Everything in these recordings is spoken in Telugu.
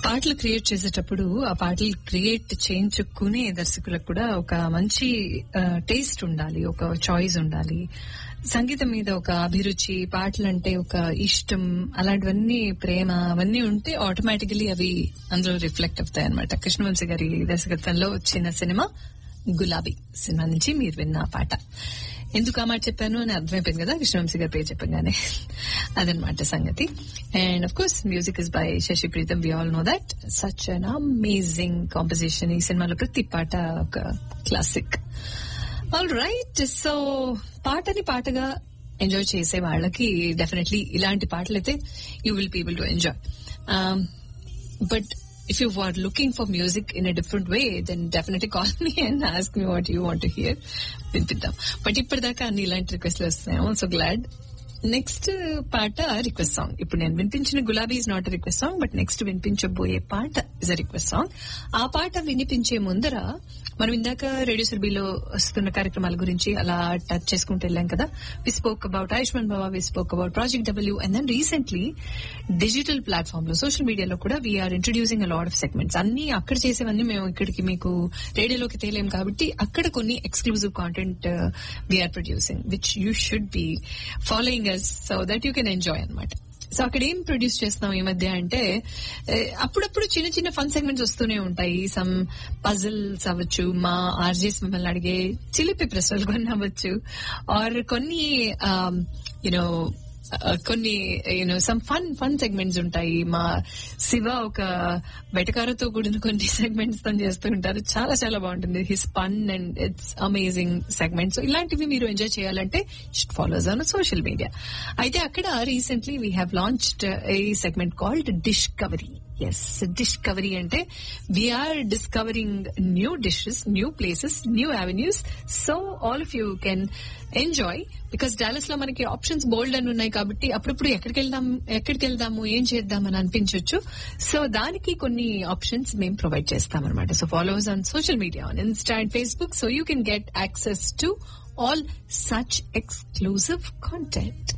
పాటలు క్రియేట్ చేసేటప్పుడు ఆ పాటలు క్రియేట్ చేయించుకునే దర్శకులకు కూడా ఒక మంచి టేస్ట్ ఉండాలి ఒక చాయిస్ ఉండాలి సంగీతం మీద ఒక అభిరుచి పాటలంటే ఒక ఇష్టం అలాంటివన్నీ ప్రేమ అవన్నీ ఉంటే ఆటోమేటికలీ అవి అందులో రిఫ్లెక్ట్ అవుతాయి అనమాట కృష్ణవంశీ గారి దర్శకత్వంలో వచ్చిన సినిమా గులాబీ సినిమా నుంచి మీరు విన్న ఆ పాట ఎందుకు ఆ మాట చెప్పాను అని అర్థమైపోయింది కదా కృష్ణవంశీ గారి పేరు చెప్పగానే అదనమాట సంగతి and of course music is by Sasi Preetham we all know that such an amazing composition ఈ సినిమాలో ప్రతి పాట ఒక క్లాసిక్ ఆల్ రైట్ సో పాటని పాటగా ఎంజాయ్ చేసే వాళ్ళకి డెఫినెట్లీ ఇలాంటి పాటలైతే you will people to enjoy but if you are looking for music in a different way, then definitely call me and ask me what you want to hear. వినిపిద్దాం బట్ ఇప్పటిదాకా అన్ని ఇలాంటి రిక్వెస్ట్లు వస్తున్నాయి సో గ్లాడ్ నెక్స్ట్ పాట రిక్వెస్ట్ సాంగ్ ఇప్పుడు నేను వినిపించిన Gulabi is not request song but next వినిపించబోయే పాట ఇస్ అ రిక్వెస్ట్ సాంగ్ ఆ పాట వినిపించే ముందర మనం ఇందాక రేడియో సుర్బీలో వస్తున్న కార్యక్రమాల గురించి అలా టచ్ చేసుకుంటూ వెళ్ళాం కదా we spoke about Ayushman Baba we spoke about project W and then recently digital platform లో సోషల్ మీడియాలో కూడా we are introducing a lot of segments అన్ని అక్కడ చేసేవన్నీ మేము ఇక్కడికి మీకు రేడియోలోకి తేలేం కాబట్టి అక్కడ కొన్ని exclusive content we are producing which you should be following us so that you can enjoy అనమాట సో అక్కడ ఏం ప్రొడ్యూస్ చేస్తున్నాం ఈ మధ్య అంటే అప్పుడప్పుడు చిన్న చిన్న ఫన్ సెగ్మెంట్స్ వస్తూనే ఉంటాయి సమ్ పజిల్స్ అవ్వచ్చు మా ఆర్జేస్ మిమ్మల్ని అడిగే చిలిపి ప్రశ్నలు కొన్ని అవ్వచ్చు ఆర్ కొన్ని యూనో కొన్ని you know some fun fun segments ఉంటాయి మా శివ ఒక బెటకారతో కూడిన కొన్ని సెగ్మెంట్స్ తను చేస్తూ ఉంటారు చాలా చాలా బాగుంటుంది his fun and it's amazing segments so ఇలాంటివి మీరు ఎంజాయ్ చేయాలంటే ఫాలోస్ ఆన్ సోషల్ మీడియా అయితే అక్కడ recently we have launched a segment called discovery S discovery అంటే we are discovering new dishes new places new avenues so all of you can enjoy because Dallas లో మనకి ఆప్షన్స్ బోల్డ్ అని ఉన్నాయి కాబట్టి అప్పుడప్పుడు ఎక్కడికి వెళ్దాం ఎక్కడికి వెళ్దాము ఏం చేద్దాం అని అనిపించవచ్చు సో దానికి కొన్ని ఆప్షన్స్ మేము ప్రొవైడ్ చేస్తాం అనమాట so followers on social media on insta and Facebook so you can get access to all such exclusive content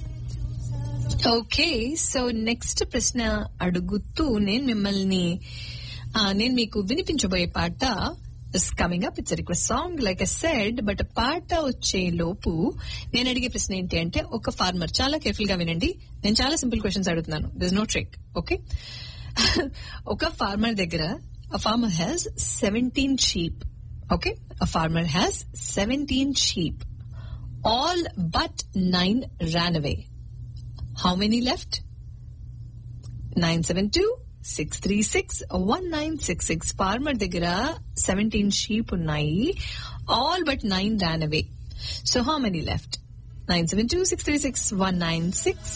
okay so next ప్రశ్న అడుగుతూ నేను మిమ్మల్ని నేను మీకు వినిపించబోయే పాట is coming up it's request song like a said but పాట వచ్చే లోపు నేను అడిగే ప్రశ్న ఏంటి అంటే ఒక ఫార్మర్ చాలా కేర్ఫుల్ గా వినండి నేను చాలా సింపుల్ క్వశ్చన్స్ అడుగుతున్నాను దిస్ నో ట్రిక్ ఓకే ఒక ఫార్మర్ దగ్గర a farmer has seventeen sheep okay a farmer has seventeen sheep all but nine ran away how many left 972 636 1966 farmer దగ్గర సెవెంటీన్ షీప్ ఉన్నాయి all but nine ran away so how many left nine seven two six three six one nine six